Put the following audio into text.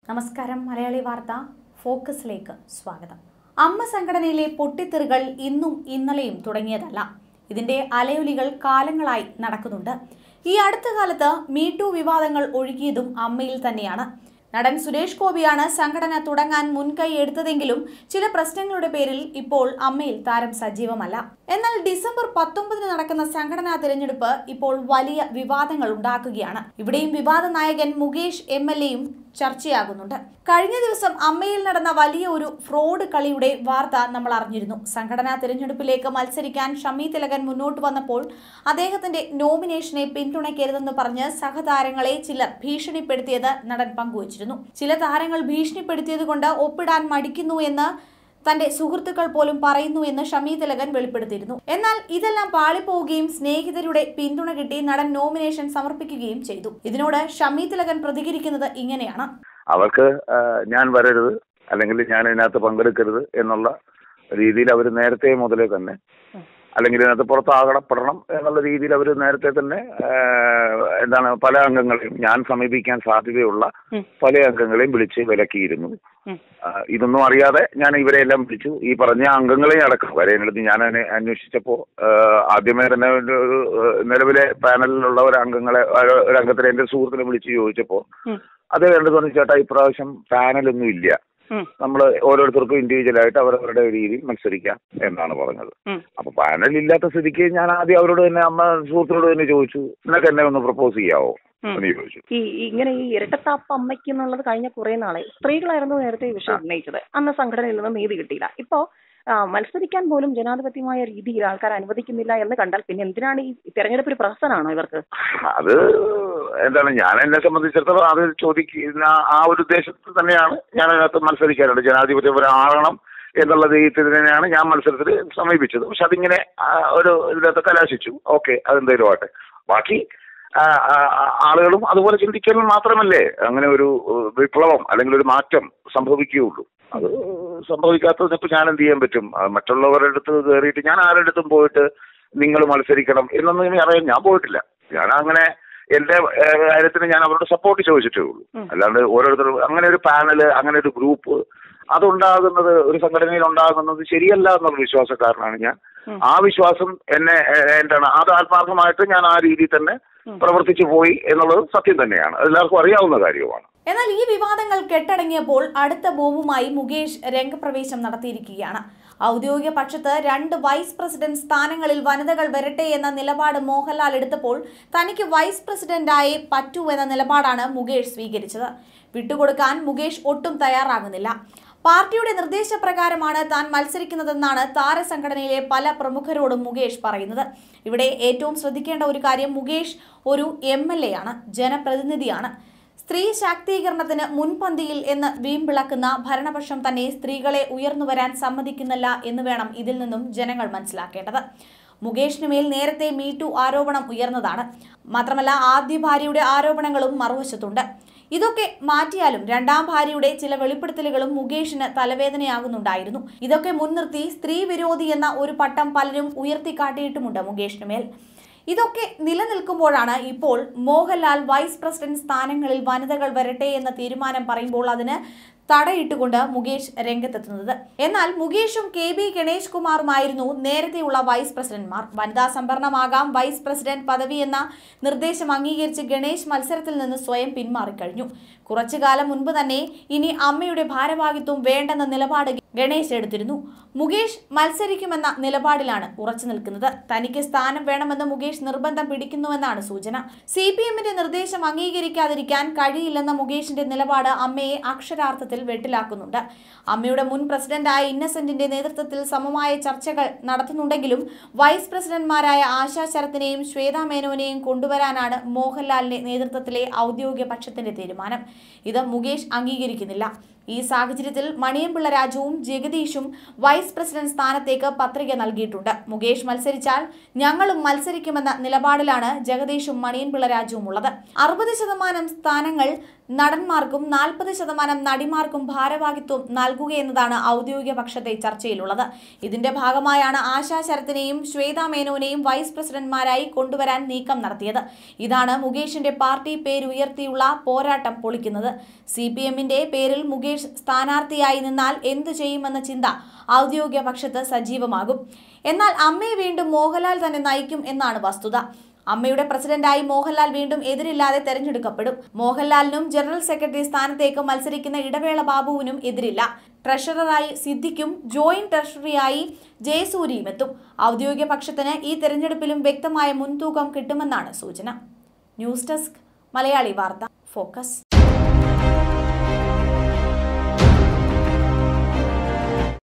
നമസ്കാരം മലയാളി വാർത്ത ഫോക്കസിലേക്ക് സ്വാഗതം അമ്മ സംഘടനയിലെ പൊട്ടിത്തെറികൾ ഇന്നും ഇന്നലെയും തുടങ്ങിയതല്ല ഇതിന്റെ അലയൊലികൾ കാലങ്ങളായി നടക്കുന്നുണ്ട് ഈ അടുത്ത കാലത്ത് മീടു വിവാദങ്ങൾ ഒഴുകിയതും അമ്മയിൽ തന്നെയാണ് നടൻ സുരേഷ് ഗോപിയാണ് സംഘടന തുടങ്ങാൻ മുൻകൈ എടുത്തതെങ്കിലും ചില പ്രശ്നങ്ങളുടെ പേരിൽ ഇപ്പോൾ അമ്മയിൽ താരം സജീവമല്ല എന്നാൽ ഡിസംബർ പത്തൊമ്പതിന് നടക്കുന്ന സംഘടനാ തിരഞ്ഞെടുപ്പ് ഇപ്പോൾ വലിയ വിവാദങ്ങൾ ഉണ്ടാക്കുകയാണ് ഇവിടെയും വിവാദ നായകൻ മുകേഷ് എം എൽ എയും ചർച്ചയാകുന്നുണ്ട് കഴിഞ്ഞ ദിവസം അമ്മയിൽ നടന്ന വലിയ ഒരു ഫ്രോഡ് കളിയുടെ വാർത്ത നമ്മൾ അറിഞ്ഞിരുന്നു സംഘടനാ തിരഞ്ഞെടുപ്പിലേക്ക് മത്സരിക്കാൻ ഷമി തിലകൻ മുന്നോട്ട് വന്നപ്പോൾ അദ്ദേഹത്തിന്റെ നോമിനേഷനെ പിന്തുണയ്ക്കരുതെന്ന് പറഞ്ഞ് സഹതാരങ്ങളെ ചിലർ ഭീഷണിപ്പെടുത്തിയത് നടൻ പങ്കുവച്ചിരുന്നു ചില താരങ്ങൾ ഭീഷണിപ്പെടുത്തിയത് കൊണ്ട് ഒപ്പിടാൻ മടിക്കുന്നു എന്ന് തന്റെ സുഹൃത്തുക്കൾ പോലും പറയുന്നു എന്ന് ഷമി തിലകൻ വെളിപ്പെടുത്തിയിരുന്നു എന്നാൽ ഇതെല്ലാം പാളിപ്പോവുകയും സ്നേഹിതരുടെ പിന്തുണ കിട്ടി നടൻ നോമിനേഷൻ സമർപ്പിക്കുകയും ചെയ്തു ഇതിനോട് ഷമി തിലകൻ പ്രതികരിക്കുന്നത് ഇങ്ങനെയാണ് അവർക്ക് ആ, ഞാൻ വരരുത് അല്ലെങ്കിൽ ഞാൻ ഇതിനകത്ത് പങ്കെടുക്കരുത് എന്നുള്ള രീതിയിൽ അവർ നേരത്തെ മുതലേ തന്നെ അല്ലെങ്കിൽ ഇതിനകത്ത് പുറത്താകപ്പെടണം എന്നുള്ള രീതിയിൽ അവർ നേരത്തെ തന്നെ ആ, എന്താണ് പല അംഗങ്ങളെയും ഞാൻ സമീപിക്കാൻ സാധ്യതയുള്ള പല അംഗങ്ങളെയും വിളിച്ച് വിലക്കിയിരുന്നു ആ, ഇതൊന്നും അറിയാതെ ഞാൻ ഇവരെ എല്ലാം വിളിച്ചു ഈ പറഞ്ഞ അംഗങ്ങളെ അടക്കം വരേണ്ടത് ഞാൻ അതിനെ അന്വേഷിച്ചപ്പോൾ ആ, ആദ്യമേ തന്നെ ഒരു ഒരു, ആ, നിലവിലെ പാനലിലുള്ള ഒരു അംഗങ്ങളെ ഒരു- ഒരു അംഗത്തിനെ എന്റെ സുഹൃത്തിനെ വിളിച്ച് ചോദിച്ചപ്പോൾ അത് വേണ്ടത് പറഞ്ഞു ചേട്ടാ ഇപ്രാവശ്യം പാനലൊന്നും ഇല്ല നമ്മൾ ഓരോരുത്തർക്കും ഇൻഡിവിജ്വൽ ആയിട്ട് അവരവരുടെ രീതിയിൽ മത്സരിക്കാം എന്നാണ് പറഞ്ഞത് അപ്പൊ പാനൽ ഇല്ലാത്ത സ്ഥിതിക്ക് ഞാൻ ആദ്യം അവരോട് തന്നെ അമ്മ സുഹൃത്തിനോട് തന്നെ ചോദിച്ചു നിനക്ക് എന്നെ ഒന്ന് പ്രപ്പോസ് ചെയ്യാവോ എന്ന് ചോദിച്ചു ഈ ഇങ്ങനെ ഈ ഇരട്ടത്താപ്പ് അമ്മയ്ക്ക് എന്നുള്ളത് കഴിഞ്ഞ കുറെ നാളെ സ്ത്രീകളായിരുന്നു നേരത്തെ ഈ വിഷയം ഉന്നയിച്ചത് അന്ന് സംഘടനയിൽ നിന്ന് നീതി കിട്ടിയില്ല ഇപ്പോ ആ, മത്സരിക്കാൻ പോലും ജനാധിപത്യമായ രീതിയിൽ ആൾക്കാർ അനുവദിക്കുന്നില്ല എന്ന് കണ്ടാൽ പിന്നെ എന്തിനാണ് ഈ തെരഞ്ഞെടുപ്പ് ഒരു പ്രഹസനാണോ ഇവർക്ക് അത് എന്താണ് ഞാൻ എന്നെ സംബന്ധിച്ചിടത്തോളം അത് ചോദിക്കുന്ന ആ ഒരു ഉദ്ദേശത്തിൽ തന്നെയാണ് ഞാൻ അതിനകത്ത് മത്സരിക്കാറുണ്ട് ജനാധിപത്യപരമാകണം എന്നുള്ള രീതിയിൽ തന്നെയാണ് ഞാൻ മത്സരത്തിൽ സമീപിച്ചത് പക്ഷെ അതിങ്ങനെ ആ, ഒരു ഇതിനകത്ത് കലാശിച്ചു ഓക്കെ അതെന്തേലും ആട്ടെ ബാക്കി ആ, ആ, ആ, ആളുകളും അതുപോലെ ചിന്തിക്കൽ മാത്രമല്ലേ അങ്ങനെ ഒരു ഏഹ്, വിപ്ലവം അല്ലെങ്കിൽ ഒരു മാറ്റം സംഭവിക്കുകയുള്ളൂ അത് സംഭവിക്കാത്തതിന് ഇപ്പൊ ഞാൻ എന്ത് ചെയ്യാൻ പറ്റും ആ, മറ്റുള്ളവരുടെ അടുത്ത് കയറിയിട്ട് ഞാൻ ആരുടെ അടുത്തും പോയിട്ട് നിങ്ങൾ മത്സരിക്കണം എന്നൊന്നും ഇനി അറിയാൻ ഞാൻ പോയിട്ടില്ല ഞാൻ അങ്ങനെ എന്റെ ഏഹ്, കാര്യത്തിന് ഞാൻ അവരോട് സപ്പോർട്ട് ചോദിച്ചിട്ടേ ഉള്ളൂ അല്ലാണ്ട് ഓരോരുത്തരും അങ്ങനെ ഒരു പാനല് അങ്ങനെ ഒരു ഗ്രൂപ്പ് അതുണ്ടാകുന്നത് ഒരു സംഘടനയിൽ ഉണ്ടാകുന്നത് ശരിയല്ല എന്നുള്ള വിശ്വാസക്കാരനാണ് ഞാൻ ആ വിശ്വാസം എന്നെ ഏഹ്, എന്താണ് അത് ആത്മാർത്ഥമായിട്ട് ഞാൻ ആ രീതിയിൽ തന്നെ പ്രവർത്തിച്ചു പോയി എന്നുള്ളത് സത്യം തന്നെയാണ് എല്ലാവർക്കും അറിയാവുന്ന കാര്യവുമാണ് എന്നാൽ ഈ വിവാദങ്ങൾ കെട്ടടങ്ങിയപ്പോൾ അടുത്ത ബോംബുമായി മുകേഷ് രംഗപ്രവേശം നടത്തിയിരിക്കുകയാണ് ഔദ്യോഗിക പക്ഷത്ത് രണ്ട് വൈസ് പ്രസിഡന്റ് സ്ഥാനങ്ങളിൽ വനിതകൾ വരട്ടെ എന്ന നിലപാട് മോഹൻലാൽ എടുത്തപ്പോൾ തനിക്ക് വൈസ് പ്രസിഡന്റായേ പറ്റൂ എന്ന നിലപാടാണ് മുകേഷ് സ്വീകരിച്ചത് വിട്ടുകൊടുക്കാൻ മുകേഷ് ഒട്ടും തയ്യാറാകുന്നില്ല പാർട്ടിയുടെ നിർദ്ദേശപ്രകാരമാണ് താൻ മത്സരിക്കുന്നതെന്നാണ് താരസംഘടനയിലെ പല പ്രമുഖരോടും മുകേഷ് പറയുന്നത് ഇവിടെ ഏറ്റവും ശ്രദ്ധിക്കേണ്ട ഒരു കാര്യം മുകേഷ് ഒരു എം എൽ എ ആണ് ജനപ്രതിനിധിയാണ് സ്ത്രീ ശാക്തീകരണത്തിന് മുൻപന്തിയിൽ എന്ന് വീമ്പിളക്കുന്ന ഭരണപക്ഷം തന്നെ സ്ത്രീകളെ ഉയർന്നു വരാൻ സമ്മതിക്കുന്നില്ല എന്ന് വേണം ഇതിൽ നിന്നും ജനങ്ങൾ മനസ്സിലാക്കേണ്ടത് മുകേഷിന് മേൽ നേരത്തെ മീറ്റു ആരോപണം ഉയർന്നതാണ് മാത്രമല്ല ആദ്യ ഭാര്യയുടെ ആരോപണങ്ങളും മറുവശത്തുണ്ട് ഇതൊക്കെ മാറ്റിയാലും രണ്ടാം ഭാര്യയുടെ ചില വെളിപ്പെടുത്തലുകളും മുകേഷിന് തലവേദനയാകുന്നുണ്ടായിരുന്നു ഇതൊക്കെ മുൻനിർത്തി സ്ത്രീ വിരോധി എന്ന ഒരു പട്ടം പലരും ഉയർത്തിക്കാട്ടിയിട്ടുമുണ്ട് മുകേഷിന് മേൽ ഇതൊക്കെ നിലനിൽക്കുമ്പോഴാണ് ഇപ്പോൾ മോഹൻലാൽ വൈസ് പ്രസിഡന്റ് സ്ഥാനങ്ങളിൽ വനിതകൾ വരട്ടെ എന്ന തീരുമാനം പറയുമ്പോൾ അതിന് തടയിട്ടുകൊണ്ട് മുകേഷ് രംഗത്തെത്തുന്നത് എന്നാൽ മുകേഷും കെ ബി ഗണേഷ് കുമാറുമായിരുന്നു നേരത്തെയുള്ള വൈസ് പ്രസിഡന്റ്മാർ വനിതാ സംവരണമാകാം വൈസ് പ്രസിഡന്റ് പദവി എന്ന നിർദ്ദേശം അംഗീകരിച്ച് ഗണേഷ് മത്സരത്തിൽ നിന്ന് സ്വയം പിന്മാറിക്കഴിഞ്ഞു കുറച്ചു കാലം മുൻപ് തന്നെ ഇനി അമ്മയുടെ ഭാരവാഹിത്വം വേണ്ടെന്ന നിലപാട് ഗണേശ് എടുത്തിരുന്നു മുകേഷ് മത്സരിക്കുമെന്ന നിലപാടിലാണ് ഉറച്ചു നിൽക്കുന്നത് തനിക്ക് സ്ഥാനം വേണമെന്ന് മുകേഷ് നിർബന്ധം പിടിക്കുന്നുവെന്നാണ് സൂചന സി പി എമ്മിന്റെ നിർദ്ദേശം അംഗീകരിക്കാതിരിക്കാൻ കഴിയില്ലെന്ന മുകേഷിന്റെ നിലപാട് അമ്മയെ അക്ഷരാർത്ഥത്തിൽ വെട്ടിലാക്കുന്നുണ്ട് അമ്മയുടെ മുൻ പ്രസിഡന്റായ ഇന്നസെന്റിന്റെ നേതൃത്വത്തിൽ സമമായ ചർച്ചകൾ നടത്തുന്നുണ്ടെങ്കിലും വൈസ് പ്രസിഡന്റ്മാരായ ആശാ ശരത്തിനെയും ശ്വേതാ മേനോനെയും കൊണ്ടുവരാനാണ് മോഹൻലാലിന്റെ നേതൃത്വത്തിലെ ഔദ്യോഗിക പക്ഷത്തിന്റെ തീരുമാനം ഇത് മുകേഷ് അംഗീകരിക്കുന്നില്ല ഈ സാഹചര്യത്തിൽ മണിയമ്പിള്ള രാജുവും ജഗദീഷും വൈസ് പ്രസിഡന്റ് സ്ഥാനത്തേക്ക് പത്രിക നൽകിയിട്ടുണ്ട് മുകേഷ് മത്സരിച്ചാൽ ഞങ്ങളും മത്സരിക്കുമെന്ന നിലപാടിലാണ് ജഗദീഷും മണിയൻപിള്ള രാജുവും ഉള്ളത് അറുപത് ശതമാനം സ്ഥാനങ്ങൾ നടന്മാർക്കും നാൽപ്പത് ശതമാനം നടിമാർക്കും ഭാരവാഹിത്വം നൽകുകയെന്നതാണ് ഔദ്യോഗിക പക്ഷത്തെ ചർച്ചയിലുള്ളത് ഇതിന്റെ ഭാഗമായാണ് ആശാ ശരത്തിനെയും ശ്വേതാ മേനോനെയും വൈസ് പ്രസിഡന്റ്മാരായി കൊണ്ടുവരാൻ നീക്കം നടത്തിയത് ഇതാണ് മുകേഷിന്റെ പാർട്ടി പേരുയർത്തിയുള്ള പോരാട്ടം പൊളിക്കുന്നത് സി പി എമ്മിന്റെ പേരിൽ മുകേഷ് സ്ഥാനാർത്ഥിയായി നിന്നാൽ എന്തു ചെയ്യുമെന്ന ചിന്ത ഔദ്യോഗിക പക്ഷത്ത് സജീവമാകും എന്നാൽ അമ്മയെ വീണ്ടും മോഹൻലാൽ തന്നെ നയിക്കും എന്നാണ് വസ്തുത അമ്മയുടെ പ്രസിഡന്റായി മോഹൻലാൽ വീണ്ടും എതിരില്ലാതെ തെരഞ്ഞെടുക്കപ്പെടും മോഹൻലാലിനും ജനറൽ സെക്രട്ടറി സ്ഥാനത്തേക്ക് മത്സരിക്കുന്ന ഇടവേള ബാബുവിനും എതിരില്ല ട്രഷററായി സിദ്ദിഖും ജോയിന്റ് ട്രഷറിയായി ജയസൂര്യയും എത്തും ഔദ്യോഗിക പക്ഷത്തിന് ഈ തെരഞ്ഞെടുപ്പിലും വ്യക്തമായ മുൻതൂക്കം കിട്ടുമെന്നാണ് സൂചന ന്യൂസ് ഡെസ്ക് മലയാളി വാർത്ത ഫോക്കസ്